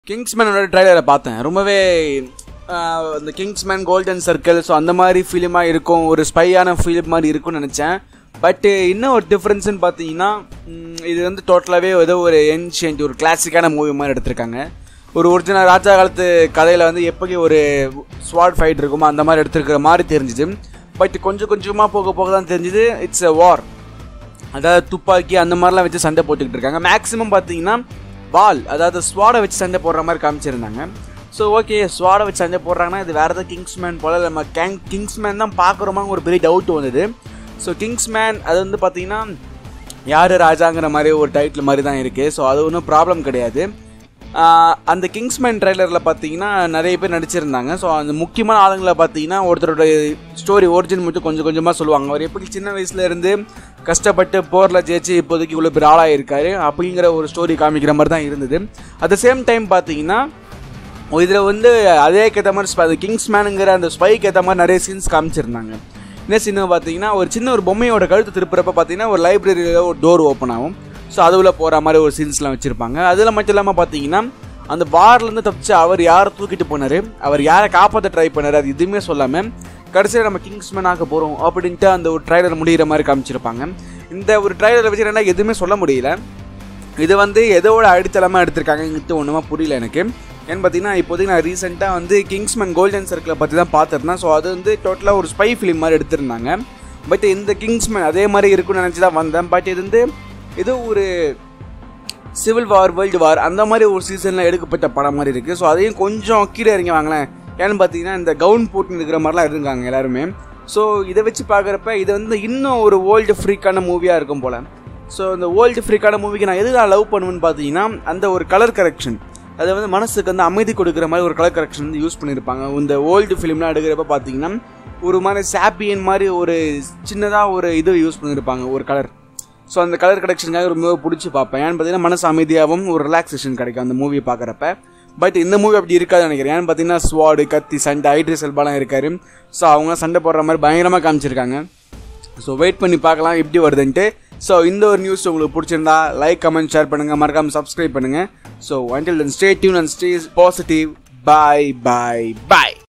கிங்ஸ்மேனோட ட்ரைலரை பார்த்தேன் ரொம்பவே ஆஹ், இந்த கிங்ஸ்மேன் கோல்டன் சர்க்கிள் ஸோ அந்த மாதிரி ஃபிலிமாக இருக்கும் ஒரு ஸ்பையான ஃபிலிம் மாதிரி இருக்கும்னு நினச்சேன் பட்டு இன்னும் ஒரு டிஃப்ரென்ஸ்னு பார்த்தீங்கன்னா ம், இது வந்து டோட்டலாகவே ஏதோ ஒரு ஏன்ஷியன்ட் ஒரு கிளாசிக்கான மூவி மாதிரி எடுத்திருக்காங்க ஒரு ஒரிஜினல் ராஜா காலத்து கதையில் வந்து எப்படி ஒரு ஸ்வாட் ஃபைட் இருக்குமோ அந்த மாதிரி எடுத்திருக்கிற மாதிரி தெரிஞ்சுது பட் கொஞ்சம் கொஞ்சமாக போக போக தான் தெரிஞ்சுது இட்ஸ் எ வார் அதாவது துப்பாக்கி அந்த மாதிரிலாம் வச்சு சண்டை போட்டுக்கிட்டு இருக்காங்க மேக்ஸிமம் பார்த்தீங்கன்னா வால் அதாவது ஸ்வாடை வச்சு சண்டை போடுற மாதிரி காமிச்சிருந்தாங்க ஸோ ஓகே ஸ்வாடை வச்சு சண்டை போடுறாங்கன்னா இது வேறு ஏதாவது கிங்ஸ்மேன் போல் நம்ம கேங் கிங்ஸ்மேன் தான் பார்க்குறோமாங்க ஒரு பெரிய டவுட் வந்தது ஸோ கிங்ஸ்மேன் அது வந்து பார்த்தீங்கன்னா யார் ராஜாங்கிற மாதிரி ஒரு டைட்டில் மாதிரி தான் இருக்குது ஸோ அது ஒன்றும் ப்ராப்ளம் கிடையாது ஆஹ் அந்த கிங்ஸ்மேன் ட்ரைலரில் பார்த்தீங்கன்னா நிறைய பேர் நடிச்சிருந்தாங்க ஸோ அந்த முக்கியமான ஆளுங்களை பார்த்தீங்கன்னா ஒருத்தரோட ஸ்டோரி ஒரிஜின் மட்டும் கொஞ்சம் கொஞ்சமாக சொல்லுவாங்க அவர் எப்படி சின்ன வயசுல இருந்து கஷ்டப்பட்டு போரில் ஜெயிச்சு இப்போதைக்கு இவ்வளோ பேர் ஆளாக இருக்காரு அப்படிங்கிற ஒரு ஸ்டோரி காமிக்கிற மாதிரி தான் இருந்தது அட் த சேம் டைம் பார்த்தீங்கன்னா இதில் வந்து அதே ஏற்ற மாதிரி ஸ்பை கிங்ஸ்மேனுங்கிற அந்த ஸ்பைக்கு ஏற்ற மாதிரி நிறைய சீன்ஸ் காமிச்சிருந்தாங்க என்ன சீன் பார்த்தீங்கன்னா ஒரு சின்ன ஒரு பொம்மையோட கழுத்து திருப்புறப்ப பார்த்தீங்கன்னா ஒரு லைப்ரரியில் ஒரு டோர் ஓப்பன் ஆகும் ஸோ அதுவில் போகிற மாதிரி ஒரு சீன்ஸ்லாம் வச்சுருப்பாங்க அதில் மட்டும் இல்லாமல் பார்த்தீங்கன்னா அந்த பார்லேருந்து தப்பிச்சு அவர் யாரை தூக்கிட்டு போனார் அவர் யாரை காப்பாற்ற ட்ரை பண்ணார் அது எதுவுமே சொல்லாமல் கடைசியில் நம்ம கிங்ஸ்மேன் ஆக போகிறோம் அப்படின்ட்டு அந்த ஒரு ட்ரைலர் முடிகிற மாதிரி காமிச்சிருப்பாங்க இந்த ஒரு ட்ரைலரை வச்சு என்ன எதுவுமே சொல்ல முடியல இது வந்து எதோட அடித்தளமாக எடுத்திருக்காங்கன்ட்டு ஒன்றுமா புரியல எனக்கு ஏன்னு பார்த்தீங்கன்னா இப்போதைக்கு நான் ரீசெண்டாக வந்து கிங்ஸ்மேன் கோல்டன் சர்க்கிளை பற்றி தான் பார்த்துருந்தேன் ஸோ அது வந்து டோட்டலாக ஒரு ஸ்பை ஃபிலிம் மாதிரி எடுத்திருந்தாங்க பட் இந்த கிங்ஸ்மேன் அதே மாதிரி இருக்கும்னு நினச்சி தான் வந்தேன் பட் இது வந்து ஏதோ ஒரு சிவில் வார் வேர்ல்டு வார் அந்த மாதிரி ஒரு சீசனில் எடுக்கப்பட்ட படம் மாதிரி இருக்குது ஸோ அதையும் கொஞ்சம் கீழே இறங்கி வாங்களேன் ஏன்னு பார்த்தீங்கன்னா இந்த கவுன் போட்டு இருக்கிற மாதிரிலாம் இருக்காங்க எல்லாருமே ஸோ இதை வச்சு பார்க்குறப்ப இது வந்து இன்னும் ஒரு ஓல்டு ஃப்ரீக்கான மூவியாக இருக்கும் போல் ஸோ இந்த ஓல்டு ஃப்ரீக்கான மூவிக்கு நான் எதுக்காக லவ் பண்ணுவேன்னு பார்த்தீங்கன்னா அந்த ஒரு கலர் கரெக்ஷன் அது வந்து மனசுக்கு வந்து அமைதி கொடுக்குற மாதிரி ஒரு கலர் கரெக்ஷன் வந்து யூஸ் பண்ணியிருப்பாங்க இந்த ஓல்டு ஃபிலிம்லாம் எடுக்கிறப்ப பார்த்தீங்கன்னா ஒரு மாதிரி சாப்பியன் மாதிரி ஒரு சின்னதாக ஒரு இது யூஸ் பண்ணியிருப்பாங்க ஒரு கலர் ஸோ அந்த கலர் கலெக்ஷனுக்காக ரொம்ப பிடிச்சி பார்ப்பேன் ஏன்னு பார்த்தீங்கன்னா மனசு அமைதியாகவும் ஒரு ரிலாக்ஸேஷன் கிடைக்கும் அந்த மூவியை பார்க்குறப்ப பட் இந்த மூவி அப்படி இருக்காது நினைக்கிறேன் ஏன்னு பார்த்தீங்கன்னா ஸ்வாடு கத்தி சண்டை ஐட்ரி செல்பாலாம் இருக்காரு ஸோ அவங்க சண்டை போடுற மாதிரி பயங்கரமாக காமிச்சிருக்காங்க ஸோ வெயிட் பண்ணி பார்க்கலாம் எப்படி வருதுன்ட்டு ஸோ இந்த ஒரு நியூஸ் உங்களுக்கு பிடிச்சிருந்தா லைக் கமெண்ட் ஷேர் பண்ணுங்கள் மறக்காமல் சப்ஸ்கிரைப் பண்ணுங்கள் so until then stay tuned and stay positive bye bye bye